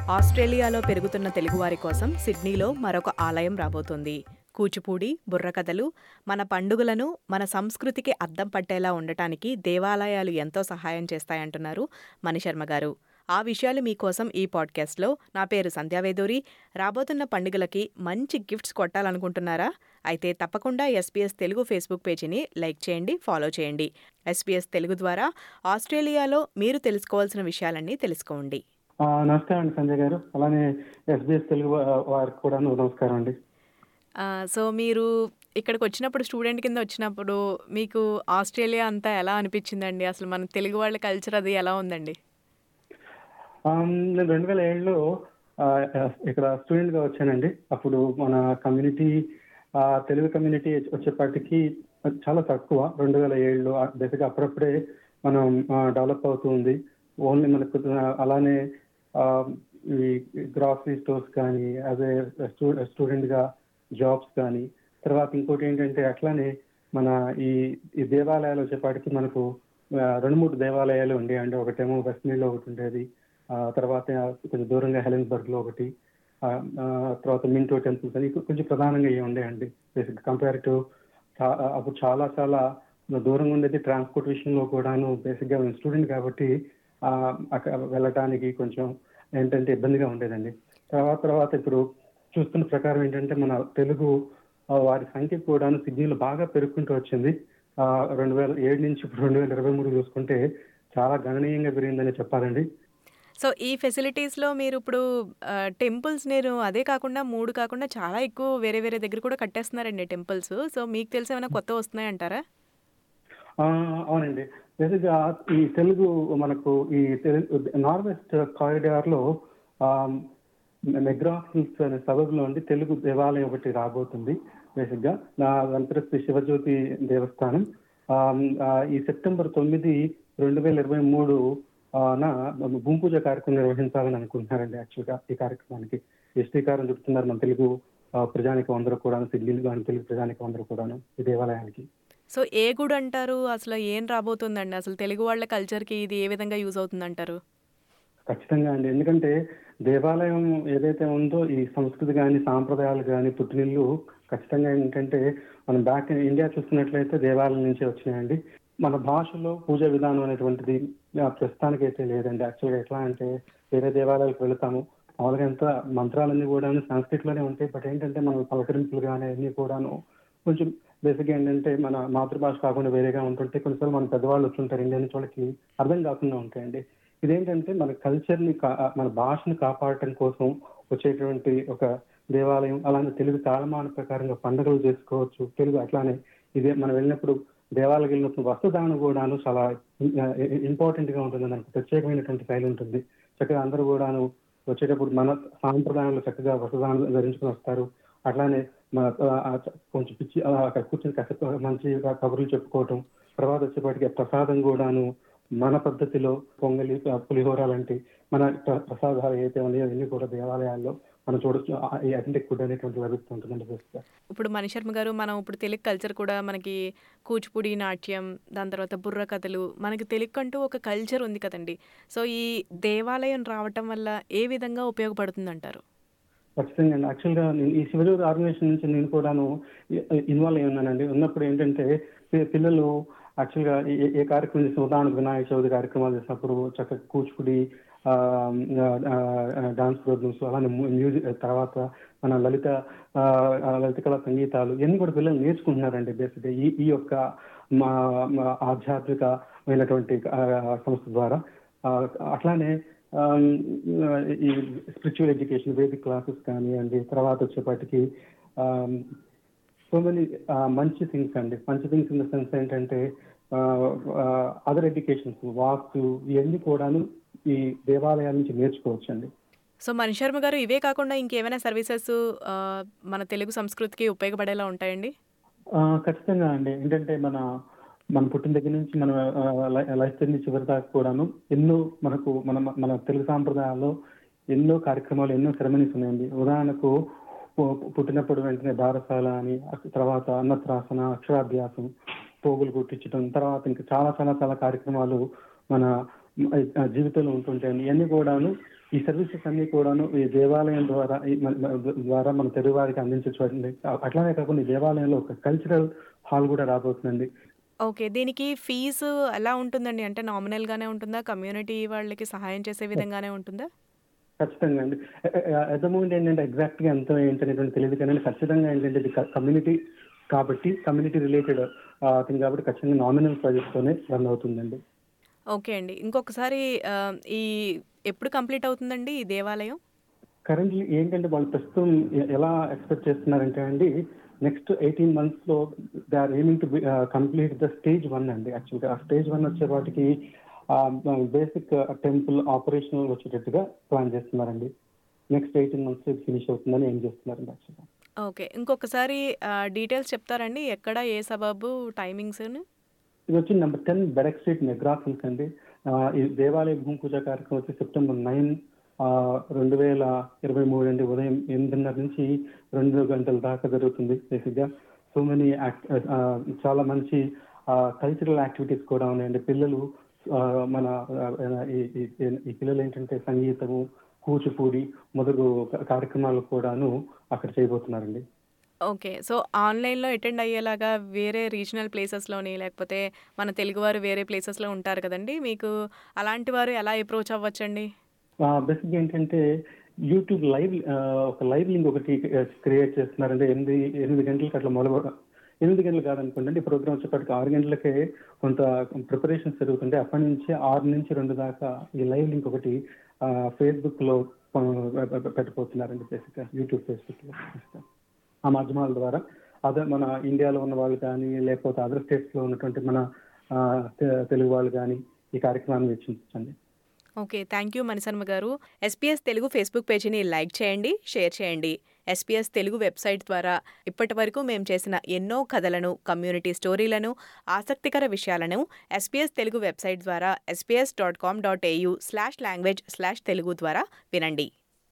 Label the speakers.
Speaker 1: ఆస్ట్రేలియాలో పెరుగుతున్న తెలుగువారి కోసం సిడ్నీలో మరొక ఆలయం రాబోతోంది కూచిపూడి బుర్రకథలు మన పండుగలను మన సంస్కృతికి అద్దం పట్టేలా ఉండటానికి దేవాలయాలు ఎంతో సహాయం చేస్తాయంటున్నారు మణిశర్మ గారు ఆ విషయాలు మీకోసం ఈ పాడ్కాస్ట్లో నా పేరు సంధ్యావేదూరి రాబోతున్న పండుగలకి మంచి గిఫ్ట్స్ కొట్టాలనుకుంటున్నారా అయితే తప్పకుండా ఎస్పీఎస్ తెలుగు ఫేస్బుక్ పేజీని లైక్ చేయండి ఫాలో చేయండి ఎస్పీఎస్ తెలుగు ద్వారా ఆస్ట్రేలియాలో మీరు తెలుసుకోవాల్సిన విషయాలన్నీ తెలుసుకోండి
Speaker 2: ఆ, నమస్కారం అండి సంజయ్ గారు అలానే ఎస్బీఎస్ తెలుగు వా- వారికి కూడా నమస్కారం అండి
Speaker 1: ఆ, సో మీరు ఇక్కడికి వచ్చినప్పుడు స్టూడెంట్ కింద వచ్చినప్పుడు మీకు ఆస్ట్రేలియా అంతా ఎలా అనిపించిందండి అసలు మన తెలుగు వాళ్ళ కల్చర్ అది ఎలా ఉందండి
Speaker 2: ఆమ్, నేను రెండు వేల ఏడులో ఆ, ఇక్కడ స్టూడెంట్ గా వచ్చానండి అప్పుడు మన కమ్యూనిటీ ఆ, తెలుగు కమ్యూనిటీ వచ్చేపాటికి చాలా తక్కువ రెండు వేల ఏడులో బేసిక్గా అప్పుడప్పుడే మనం డెవలప్ అవుతూ ఉంది ఓన్లీ మనకు ఆ, అలానే ఆ, ఈ గ్రాసరీ స్టోర్స్ కానీ యాజ్ ఏ స్టూడెంట్ గా జాబ్స్ కానీ తర్వాత ఇంకోటి ఏంటంటే అట్లానే మన ఈ ఈ దేవాలయాలు వచ్చేపాటికి మనకు ఆ, రెండు మూడు దేవాలయాలు ఉండేవి అండి ఒకటేమో వెస్ట్మీల్లో ఒకటి ఉండేది ఆ తర్వాత కొంచెం దూరంగా హెలెన్స్బర్గ్ లో ఒకటి ఆ, ఆ, తర్వాత మింటో టెంపుల్స్ అని కొంచెం ప్రధానంగా ఇవి ఉండేయండి బేసిక్ కంపేర్ టు అప్పుడు చాలా చాలా దూరంగా ఉండేది ట్రాన్స్పోర్ట్ విషయంలో కూడాను బేసిక్ గా స్టూడెంట్ కాబట్టి ఆ, అక్కడ వెళ్ళటానికి కొంచెం ఏంటంటే ఇబ్బందిగా ఉండేదండి తర్వాత తర్వాత ఇప్పుడు చూస్తున్న ప్రకారం ఏంటంటే మన తెలుగు ఆ, వారి సంఖ్య కూడాను సిడ్నీలో బాగా పెరుగుకుంటూ వచ్చింది ఆ, రెండు వేల ఏడు నుంచి ఇప్పుడు రెండు వేల ఇరవై మూడు చూసుకుంటే చాలా గణనీయంగా పెరిగిందని చెప్పాలండి
Speaker 1: సో ఈ ఫెసిలిటీస్లో మీరు ఇప్పుడు టెంపుల్స్ నేను అదే కాకుండా మూడు కాకుండా చాలా ఎక్కువ వేరే వేరే దగ్గర కూడా కట్టేస్తున్నారండి టెంపుల్స్ సో మీకు తెలిసి ఏమైనా కొత్త వస్తున్నాయంటారా
Speaker 2: ఆ, అవునండి బేసిక్గా ఈ తెలుగు మనకు ఈ తెలుగు నార్త్ వెస్ట్ కారిడార్ లో మెగ్రాఫ్ హిల్స్ అనే సబబ్ లో ఉండి తెలుగు దేవాలయం ఒకటి రాబోతుంది బేసిక్ గా నా వెంకట శ్రీ శివజ్యోతి దేవస్థానం ఆ, ఆ, ఈ సెప్టెంబర్ తొమ్మిది రెండు వేల ఇరవై మూడు నా భూమి పూజ కార్యక్రమం నిర్వహించాలని అనుకుంటున్నారండి యాక్చువల్ గా ఈ కార్యక్రమానికి ఈ శ్రీకారం చుడుతున్నారు మన తెలుగు ఆ, ప్రజానికం అందరూ కూడాను సిడ్లీలు కానీ తెలుగు ప్రజానికం అందరూ కూడాను ఈ దేవాలయానికి
Speaker 1: సో ఏ గుడి అంటారు అసలు ఏం రాబోతుందండి అసలు తెలుగు వాళ్ళ కల్చర్కి ఇది ఏ విధంగా యూజ్ అవుతుందంటారు
Speaker 2: ఖచ్చితంగా అండి ఎందుకంటే దేవాలయం ఏదైతే ఉందో ఈ సంస్కృతి కానీ సాంప్రదాయాలు కానీ పుట్టినిల్లు ఖచ్చితంగా ఏంటంటే మనం బ్యాక్ ఇండియా చూస్తున్నట్లయితే దేవాలయం నుంచే వచ్చినాయండి మన భాషలో పూజా విధానం అనేటువంటిది ఆ, ప్రస్తుతానికి అయితే లేదండి యాక్చువల్గా ఎట్లా అంటే వేరే దేవాలయాలకు వెళతాము మామూలుగా ఎంత మంత్రాలన్నీ కూడా సంస్కృతిలోనే లోనే ఉంటాయి బట్ ఏంటంటే మన పలకరింపులు కానీ అన్ని కూడాను కొంచెం బేసిక్గా ఏంటంటే మన మాతృభాష కాకుండా వేరేగా ఉంటుంటే కొన్నిసార్లు మన పెద్దవాళ్ళు వచ్చుంటారు ఇండియా నుంచి వాళ్ళకి అర్థం కాకుండా ఉంటాయండి ఇదేంటంటే మన కల్చర్ ని కా- మన భాషను కాపాడటం కోసం వచ్చేటువంటి ఒక దేవాలయం అలానే తెలుగు కాలమాన ప్రకారంగా పండుగలు చేసుకోవచ్చు తెలుగు అట్లానే ఇదే మనం వెళ్ళినప్పుడు దేవాలయం వెళ్ళినప్పుడు వస్త్రదానం కూడాను చాలా ఇంపార్టెంట్ గా ఉంటుంది దానికి ప్రత్యేకమైనటువంటి శైలి ఉంటుంది చక్కగా అందరూ కూడాను వచ్చేటప్పుడు మన సాంప్రదాయంలో చక్కగా వస్త్రదానం ధరించుకుని వస్తారు అట్లానే మన ఆ, ఆ, కొంచెం పిచ్చి ఆ, అక్కడ కూర్చొని కాసేపు మంచి కబుర్లు చెప్పుకోవటం తర్వాత వచ్చేపాటికి ప్రసాదం కూడాను మన పద్ధతిలో పొంగలి ఆ, పులిహోర లాంటి మన ప్ర- ప్రసాదాలు ఏవైతే ఉన్నాయో అన్ని కూడా దేవాలయాల్లో మనం చూడొచ్చు ఆ, ఈ అథెంటిక్ ఫుడ్ అనేటువంటి లభిస్తుంటుందండి బేసిక్గా.
Speaker 1: ఇప్పుడు మణిశర్మ గారు మనం ఇప్పుడు తెలుగు కల్చర్ కూడా మనకి కూచిపూడి నాట్యం దాని తర్వాత బుర్ర కథలు మనకి తెలుగు అంటూ ఒక కల్చర్ ఉంది కదండి సో ఈ దేవాలయం రావటం వల్ల ఏ విధంగా ఉపయోగపడుతుంది అంటారు
Speaker 2: ఖచ్చితంగా అండి యాక్చువల్గా నేను ఈ శివజోతి ఆర్గనైజేషన్ నుంచి నేను కూడాను ఇన్వాల్వ్ అయి ఉన్నానండి ఉన్నప్పుడు ఏంటంటే పి- పిల్లలు యాక్చువల్గా ఏ- ఏ కార్యక్రమం చేసిన ఉదాహరణకు వినాయక చవితి కార్యక్రమాలు చేసినప్పుడు చక్కగా కూచిపూడి డాన్స్ ప్రోగ్రామ్స్ అలానే మ్యూజిక్ తర్వాత మన లలిత ఆ, ఆ, లలిత కళా సంగీతాలు ఇవన్నీ కూడా పిల్లలు నేర్చుకుంటున్నారండి బేసిక్గా ఈ ఈ యొక్క మా మా ఆధ్యాత్మికమైనటువంటి ఆ, సంస్థ ద్వారా ఆ, అట్లానే ఆమ్, ఈ స్పిరిచువల్ ఎడ్యుకేషన్ వేదిక్ క్లాసెస్ కానివ్వండి తర్వాత వచ్చేపాటికి సో మెనీ మంచి థింగ్స్ అండి మంచి థింగ్స్ ఇన్ ద సెన్స్ ఏంటంటే అదర్ ఎడ్యుకేషన్స్ వాస్తు ఇవన్నీ కూడాను ఈ దేవాలయాల నుంచి నేర్చుకోవచ్చు అండి
Speaker 1: సో మణిశర్మ గారు ఇవే కాకుండా ఇంకేమైనా సర్వీసెస్ మన తెలుగు సంస్కృతికి ఉపయోగపడేలా ఉంటాయండి
Speaker 2: ఆ, ఖచ్చితంగా అండి ఏంటంటే మన మన పుట్టిన దగ్గర నుంచి మన లైఫ్ నుంచి చివరి దాకా కూడాను ఎన్నో మనకు మన మన తెలుగు సాంప్రదాయాల్లో ఎన్నో కార్యక్రమాలు ఎన్నో సెరమనీస్ ఉన్నాయండి ఉదాహరణకు పు- పుట్టినప్పుడు వెంటనే బారసాల అని అక్- తర్వాత అన్నప్రాసన అక్షరాభ్యాసం పోగులు కుట్టించడం తర్వాత ఇంకా చాలా చాలా చాలా కార్యక్రమాలు మన ఆ, జీవితంలో ఉంటుంటాయండి ఇవన్నీ కూడాను ఈ సర్వీసెస్ అన్ని కూడాను ఈ దేవాలయం ద్వారా ఈ మన- మన ద్వారా మన తెలుగు వారికి అందించండి అట్లానే కాకుండా ఈ దేవాలయంలో ఒక కల్చరల్ హాల్ కూడా రాబోతుందండి
Speaker 1: ఓకే. దీనికి ఫీజు ఎలా ఉంటుందండి? అంటే నామినల్‌గానే ఉంటుందా? కమ్యూనిటీ వాళ్ళకి సహాయం చేసే విధంగానే ఉంటుందా?
Speaker 2: ఖచ్చితంగా అండి అట్ ద మూమెంట్ ఏంటంటే ఎగ్జాక్ట్ గా ఎంత ఏంటనేటువంటి తెలియదు కానీ ఖచ్చితంగా ఏంటంటే ఇది కమ్యూనిటీ కాబట్టి కమ్యూనిటీ రిలేటెడ్ థింగ్ కాబట్టి ఖచ్చితంగా నామినల్ ప్రైజెస్ తోనే రన్ అవుతుందండి
Speaker 1: ఓకే అండి. ఇంకొకసారి ఆహ్, ఈ ఎప్పుడు కంప్లీట్ అవుతుందండి ఈ దేవాలయం?
Speaker 2: కరెంట్లీ ఏంటంటే వాళ్ళు ప్రస్తుతం ఎ- ఎలా ఎక్స్పెక్ట్ చేస్తున్నారంటే అండి నెక్స్ట్ ఎయిటీన్ మంత్స్ లో they are aiming to complete the stage one అండి యాక్చువల్గా ఆ స్టేజ్ వన్ వచ్చే వాటికి బేసిక్ టెంపుల్ ఆపరేషనల్ వచ్చేటట్టుగా ప్లాన్ చేస్తున్నారండి నెక్స్ట్ ఎయిటీన్ మంత్స్ ఫినిష్ అవుతుందని ఏం చేస్తున్నారండి యాక్చువల్గా
Speaker 1: ఓకే. ఇంకొకసారి ఆహ్, డీటెయిల్స్ చెప్తారండి? ఎక్కడ? ఏ సబబు? టైమింగ్స్‌ను?
Speaker 2: ఇది వచ్చి నెంబర్ టెన్ బెడక్ స్ట్రీట్ మెగ్రాఫిల్స్ అండి ఆ, ఈ దేవాలయ భూమి పూజ కార్యక్రమం వచ్చి సెప్టెంబర్ నైన్ రెండు వేల ఇరవై మూడు అండి ఉదయం ఎనిమిదిన్నర నుంచి రెండు గంటల దాకా జరుగుతుంది బేసిక్గా సో మెనీ చాలా మంచి కల్చరల్ యాక్టివిటీస్ కూడా ఉన్నాయండి పిల్లలు ఆ, మన ఆ, ఈ- ఈ ఈ పిల్లలు ఏంటంటే సంగీతము కూచిపూడి మొదలు కార్యక్రమాలు కూడాను అక్కడ చేయబోతున్నారండి
Speaker 1: ఓకే. సో, ఆన్‌లైన్‌లో అటెండ్ అయ్యేలాగా వేరే రీజనల్ ప్లేసెస్‌లోని లేకపోతే మన తెలుగువారు వేరే ప్లేసెస్‌లో ఉంటారు కదండీ! మీకు అలాంటి వారు ఎలా అప్రోచ్ అవ్వచ్చండి?
Speaker 2: బేసిక్ ఏంటంటే యూట్యూబ్ లైవ్ ఆ, ఒక లైవ్ లింక్ ఒకటి క్రియేట్ చేస్తున్నారంటే ఎనిమిది ఎనిమిది గంటలకు అట్లా మొదలు ఎనిమిది గంటలు కాదనుకోండి ఈ ప్రోగ్రామ్ వచ్చేప్పటికి ఆరు గంటలకే కొంత ప్రిపరేషన్స్ జరుగుతుంటే అప్పటి నుంచి ఆరు నుంచి రెండు దాకా ఈ లైవ్ లింక్ ఒకటి ఫేస్బుక్ లో ఆ, పెట్టబోతున్నారండి బేసిక్గా యూట్యూబ్ ఫేస్బుక్ లో ఆ మాధ్యమాల ద్వారా అదే మన ఇండియాలో ఉన్న వాళ్ళు కానీ లేకపోతే అదర్ స్టేట్స్ లో ఉన్నటువంటి మన ఆ, తె- తెలుగు వాళ్ళు కానీ ఈ కార్యక్రమాన్ని వీక్షించండి
Speaker 1: ఓకే. థ్యాంక్ యూ మణిశర్మ గారు. ఎస్‌పీఎస్ తెలుగు ఫేస్‌బుక్ పేజీని లైక్ చేయండి, షేర్ చేయండి. ఎస్‌పీఎస్ తెలుగు వెబ్‌సైట్ ద్వారా ఇప్పటివరకు మేము చేసిన ఎన్నో కథలను, కమ్యూనిటీ స్టోరీలను, ఆసక్తికర విషయాలను ఎస్‌పీఎస్ తెలుగు వెబ్‌సైట్ ద్వారా SBS dot com dot AU slash language slash Telugu ద్వారా వినండి.